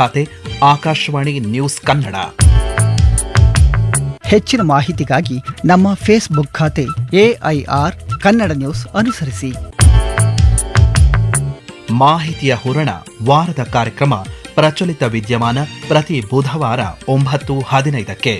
ಖಾತೆ ಆಕಾಶವಾಣಿ ನ್ಯೂಸ್ ಕನ್ನಡ ಹೆಚ್ಚಿನ ಮಾಹಿತಿಗಾಗಿ ನಮ್ಮ ಫೇಸ್ಬುಕ್ ಖಾತೆ ಎಐಆರ್ ಕನ್ನಡ ನ್ಯೂಸ್ ಅನುಸರಿಸಿ ಮಾಹಿತಿಯ ಹೂರಣ ವಾರದ ಕಾರ್ಯಕ್ರಮ ಪ್ರಚಲಿತ ವಿದ್ಯಮಾನ ಪ್ರತಿ ಬುಧವಾರ ಒಂಬತ್ತು ಹದಿನೈದಕ್ಕೆ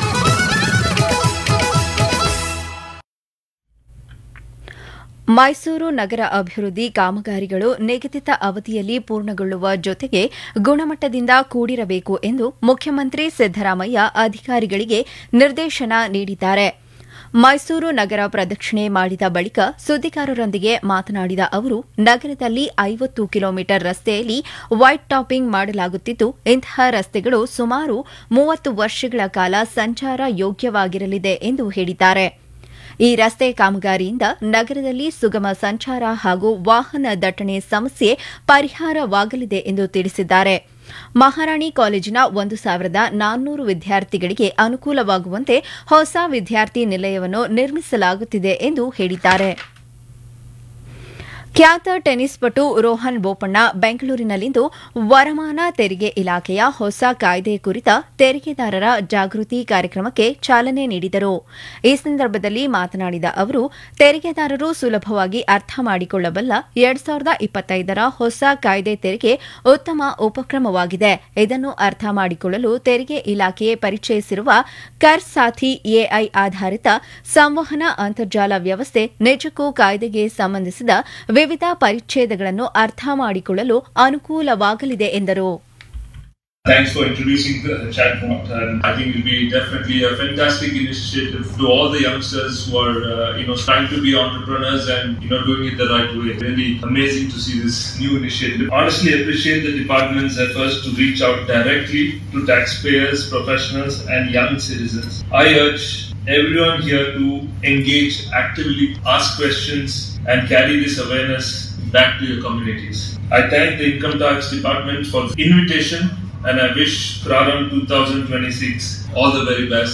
ಮೈಸೂರು ನಗರ ಅಭಿವೃದ್ಧಿ ಕಾಮಗಾರಿಗಳು ನಿಗದಿತ ಅವಧಿಯಲ್ಲಿ ಪೂರ್ಣಗೊಳ್ಳುವ ಜೊತೆಗೆ ಗುಣಮಟ್ಟದಿಂದ ಕೂಡಿರಬೇಕು ಎಂದು ಮುಖ್ಯಮಂತ್ರಿ ಸಿದ್ದರಾಮಯ್ಯ ಅಧಿಕಾರಿಗಳಿಗೆ ನಿರ್ದೇಶನ ನೀಡಿದ್ದಾರೆ ಮೈಸೂರು ನಗರ ಪ್ರದಕ್ಷಿಣೆ ಮಾಡಿದ ಬಳಿಕ ಸುದ್ದಿಗಾರರೊಂದಿಗೆ ಮಾತನಾಡಿದ ಅವರು ನಗರದಲ್ಲಿ ಐವತ್ತು ಕಿಲೋಮೀಟರ್ ರಸ್ತೆಯಲ್ಲಿ ವೈಟ್ ಟಾಪಿಂಗ್ ಮಾಡಲಾಗುತ್ತಿದ್ದು ಇಂತಹ ರಸ್ತೆಗಳು ಸುಮಾರು ಮೂವತ್ತು ವರ್ಷಗಳ ಕಾಲ ಸಂಚಾರ ಯೋಗ್ಯವಾಗಿರಲಿದೆ ಎಂದು ಹೇಳಿದ್ದಾರೆ ಈ ರಸ್ತೆ ಕಾಮಗಾರಿಯಿಂದ ನಗರದಲ್ಲಿ ಸುಗಮ ಸಂಚಾರ ಹಾಗೂ ವಾಹನ ದಟ್ಟಣೆ ಸಮಸ್ಯೆ ಪರಿಹಾರವಾಗಲಿದೆ ಎಂದು ತಿಳಿಸಿದ್ದಾರೆ ಮಹಾರಾಣಿ ಕಾಲೇಜಿನ ಒಂದು ಸಾವಿರದ ನಾನ್ನೂರು ವಿದ್ಯಾರ್ಥಿಗಳಿಗೆ ಅನುಕೂಲವಾಗುವಂತೆ ಹೊಸ ವಿದ್ಯಾರ್ಥಿ ನಿಲಯವನ್ನು ನಿರ್ಮಿಸಲಾಗುತ್ತಿದೆ ಎಂದು ಹೇಳಿದ್ದಾರೆ ಖ್ಯಾತ ಟೆನ್ನಿಸ್ ಪಟು ರೋಹನ್ ಬೋಪಣ್ಣ ಬೆಂಗಳೂರಿನಲ್ಲಿಂದು ವರಮಾನ ತೆರಿಗೆ ಇಲಾಖೆಯ ಹೊಸ ಕಾಯ್ದೆ ಕುರಿತ ತೆರಿಗೆದಾರರ ಜಾಗೃತಿ ಕಾರ್ಯಕ್ರಮಕ್ಕೆ ಚಾಲನೆ ನೀಡಿದರು ಈ ಸಂದರ್ಭದಲ್ಲಿ ಮಾತನಾಡಿದ ಅವರು ತೆರಿಗೆದಾರರು ಸುಲಭವಾಗಿ ಅರ್ಥ ಮಾಡಿಕೊಳ್ಳಬಲ್ಲ ಎರಡ್ ಸಾವಿರದ ಇಪ್ಪತ್ತೈದರ ಹೊಸ ಕಾಯ್ದೆ ತೆರಿಗೆ ಉತ್ತಮ ಉಪಕ್ರಮವಾಗಿದೆ ಇದನ್ನು ಅರ್ಥ ಮಾಡಿಕೊಳ್ಳಲು ತೆರಿಗೆ ಇಲಾಖೆ ಪರಿಚಯಿಸಿರುವ ಕರ್ ಸಾಥಿ ಎಐ ಆಧಾರಿತ ಸಂವಹನ ಅಂತರ್ಜಾಲ ವ್ಯವಸ್ಥೆ ನಿಜಕ್ಕೂ ಕಾಯ್ದೆಗೆ ಸಂಬಂಧಿಸಿದ ವಿವಿಧ ಪರಿಚ್ಛೇದಗಳನ್ನು ಅರ್ಥ ಮಾಡಿಕೊಳ್ಳಲು ಅನುಕೂಲವಾಗಲಿದೆ ಎಂದರು Thanks for introducing the chatbot, and I think it will be definitely a fantastic initiative to all the youngsters who are, uh, you know, trying to be entrepreneurs and you know doing it the right way. Really amazing to see this new initiative. Honestly, appreciate the department's efforts to reach out directly to taxpayers, professionals, and young citizens. I urge everyone here to engage actively, ask questions, and carry this awareness back to your communities. I thank the Income Tax Department for the invitation and I wish Praram 2026 all the very best.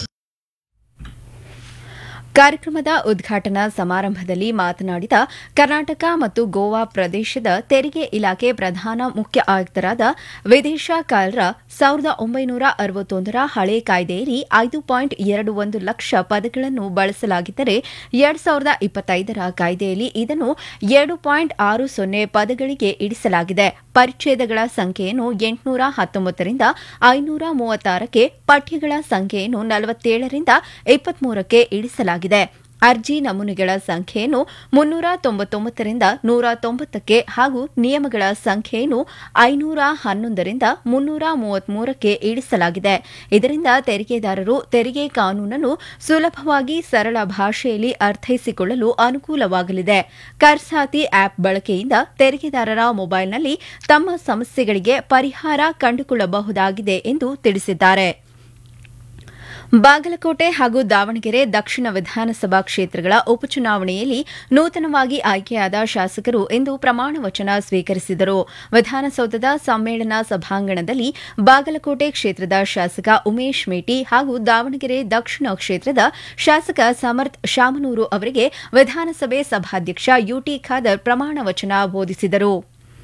ಕಾರ್ಯಕ್ರಮದ ಉದ್ಘಾಟನಾ ಸಮಾರಂಭದಲ್ಲಿ ಮಾತನಾಡಿದ ಕರ್ನಾಟಕ ಮತ್ತು ಗೋವಾ ಪ್ರದೇಶದ ತೆರಿಗೆ ಇಲಾಖೆ ಪ್ರಧಾನ ಮುಖ್ಯ ಆಯುಕ್ತರಾದ ವಿದೇಶ ಕಾಲ್ರ ಸಾವಿರದ ಒಂಬೈನೂರ ಅರವತ್ತೊಂದರ ಹಳೆ ಕಾಯ್ದೆಯಲ್ಲಿ ಐದು ಪಾಯಿಂಟ್ ಎರಡು ಒಂದು ಲಕ್ಷ ಪದಗಳನ್ನು ಬಳಸಲಾಗಿದ್ದರೆ ಎರಡ್ ಸಾವಿರದ ಇಪ್ಪತ್ತೈದರ ಕಾಯ್ದೆಯಲ್ಲಿ ಇದನ್ನು ಎರಡು ಪಾಯಿಂಟ್ ಆರು ಸೊನ್ನೆ ಪದಗಳಿಗೆ ಇಳಿಸಲಾಗಿದೆ ಪರಿಚ್ಛೇದಗಳ ಸಂಖ್ಯೆಯನ್ನು ಎಂಟುನೂರ ಹತ್ತೊಂಬತ್ತರಿಂದ ಐನೂರ ಮೂವತ್ತಾರಕ್ಕೆ ಪಠ್ಯಗಳ ಸಂಖ್ಯೆಯನ್ನು ನಲವತ್ತೇಳರಿಂದ ಇಪ್ಪತ್ಮೂರಕ್ಕೆ ಇಳಿಸಲಾಗಿದೆ ಅರ್ಜಿ ನಮೂನೆಗಳ ಸಂಖ್ಯೆಯನ್ನು ಮುನ್ನೂರ ತೊಂಬತ್ತೊಂಬತ್ತರಿಂದ ನೂರ ತೊಂಬತ್ತಕ್ಕೆ ಹಾಗೂ ನಿಯಮಗಳ ಸಂಖ್ಯೆಯನ್ನು ಐನೂರ ಹನ್ನೊಂದರಿಂದ ಮುನ್ನೂರ ಮೂವತ್ಮೂರಕ್ಕೆ ಇಳಿಸಲಾಗಿದೆ ಇದರಿಂದ ತೆರಿಗೆದಾರರು ತೆರಿಗೆ ಕಾನೂನನ್ನು ಸುಲಭವಾಗಿ ಸರಳ ಭಾಷೆಯಲ್ಲಿ ಅರ್ಥೈಸಿಕೊಳ್ಳಲು ಅನುಕೂಲವಾಗಲಿದೆ ಕರ್ಸಾತಿ ಆಪ್ ಬಳಕೆಯಿಂದ ತೆರಿಗೆದಾರರ ಮೊಬೈಲ್ನಲ್ಲಿ ತಮ್ಮ ಸಮಸ್ಯೆಗಳಿಗೆ ಪರಿಹಾರ ಕಂಡುಕೊಳ್ಳಬಹುದಾಗಿದೆ ಎಂದು ತಿಳಿಸಿದ್ದಾರೆ ಬಾಗಲಕೋಟೆ ಹಾಗೂ ದಾವಣಗೆರೆ ದಕ್ಷಿಣ ವಿಧಾನಸಭಾ ಕ್ಷೇತ್ರಗಳ ಉಪಚುನಾವಣೆಯಲ್ಲಿ ನೂತನವಾಗಿ ಆಯ್ಕೆಯಾದ ಶಾಸಕರು ಇಂದು ಪ್ರಮಾಣ ವಚನ ಸ್ವೀಕರಿಸಿದರು ವಿಧಾನಸೌಧದ ಸಮ್ಮೇಳನ ಸಭಾಂಗಣದಲ್ಲಿ ಬಾಗಲಕೋಟೆ ಕ್ಷೇತ್ರದ ಶಾಸಕ ಉಮೇಶ್ ಮೇಟಿ ಹಾಗೂ ದಾವಣಗೆರೆ ದಕ್ಷಿಣ ಕ್ಷೇತ್ರದ ಶಾಸಕ ಸಮರ್ಥ್ ಶಾಮನೂರು ಅವರಿಗೆ ವಿಧಾನಸಭೆ ಸಭಾಧ್ಯಕ್ಷ ಯುಟಿ ಖಾದರ್ ಪ್ರಮಾಣ ವಚನ ಬೋಧಿಸಿದರು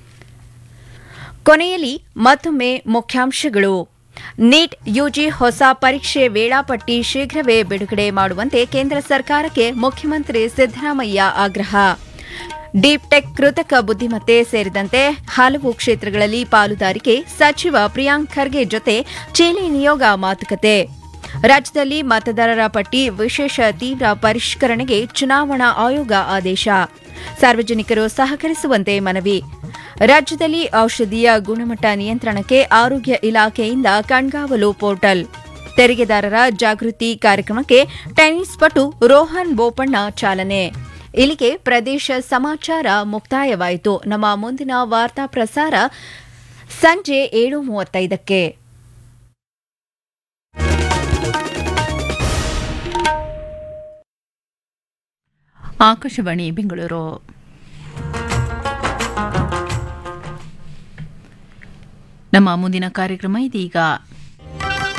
ಕೊನೆಯಲ್ಲಿ ಮತ್ತೊಮ್ಮೆ ಮುಖ್ಯಾಂಶಗಳು ನೀಟ್ ಯುಜಿ ಹೊಸ ಪರೀಕ್ಷೆ ವೇಳಾಪಟ್ಟಿ ಶೀಘ್ರವೇ ಬಿಡುಗಡೆ ಮಾಡುವಂತೆ ಕೇಂದ್ರ ಸರ್ಕಾರಕ್ಕೆ ಮುಖ್ಯಮಂತ್ರಿ ಸಿದ್ದರಾಮಯ್ಯ ಆಗ್ರಹ ಡೀಪ್ ಟೆಕ್ ಕೃತಕ ಬುದ್ದಿಮತ್ತೆ ಸೇರಿದಂತೆ ಹಲವು ಕ್ಷೇತ್ರಗಳಲ್ಲಿ ಪಾಲುದಾರಿಕೆ ಸಚಿವ ಪ್ರಿಯಾಂಕ್ ಖರ್ಗೆ ಜೊತೆ ಚಿಲಿ ನಿಯೋಗ ಮಾತುಕತೆ ರಾಜ್ಯದಲ್ಲಿ ಮತದಾರರ ಪಟ್ಟಿ ವಿಶೇಷ ತೀವ್ರ ಪರಿಷ್ಕರಣೆಗೆ ಚುನಾವಣಾ ಆಯೋಗ ಆದೇಶ ಸಾರ್ವಜನಿಕರು ಸಹಕರಿಸುವಂತೆ ಮನವಿ ರಾಜ್ಯದಲ್ಲಿ ಔಷಧಿಯ ಗುಣಮಟ್ಟ ನಿಯಂತ್ರಣಕ್ಕೆ ಆರೋಗ್ಯ ಇಲಾಖೆಯಿಂದ ಕಣ್ಗಾವಲು ಪೋರ್ಟಲ್ ತೆರಿಗೆದಾರರ ಜಾಗೃತಿ ಕಾರ್ಯಕ್ರಮಕ್ಕೆ ಟೆನ್ನಿಸ್ ಪಟು ರೋಹನ್ ಬೋಪಣ್ಣ ಚಾಲನೆ ಇಲ್ಲಿಗೆ ಪ್ರದೇಶ ಸಮಾಚಾರ ಮುಕ್ತಾಯವಾಯಿತು ನಮ್ಮ ಮುಂದಿನ ವಾರ್ತಾ ಪ್ರಸಾರ ಸಂಜೆ ಏಳು ಮೂವತ್ತೈದಕ್ಕೆ ಆಕಾಶವಾಣಿ ಬೆಂಗಳೂರು ನಮ್ಮ ಮುಂದಿನ ಕಾರ್ಯಕ್ರಮ ಇದೀಗ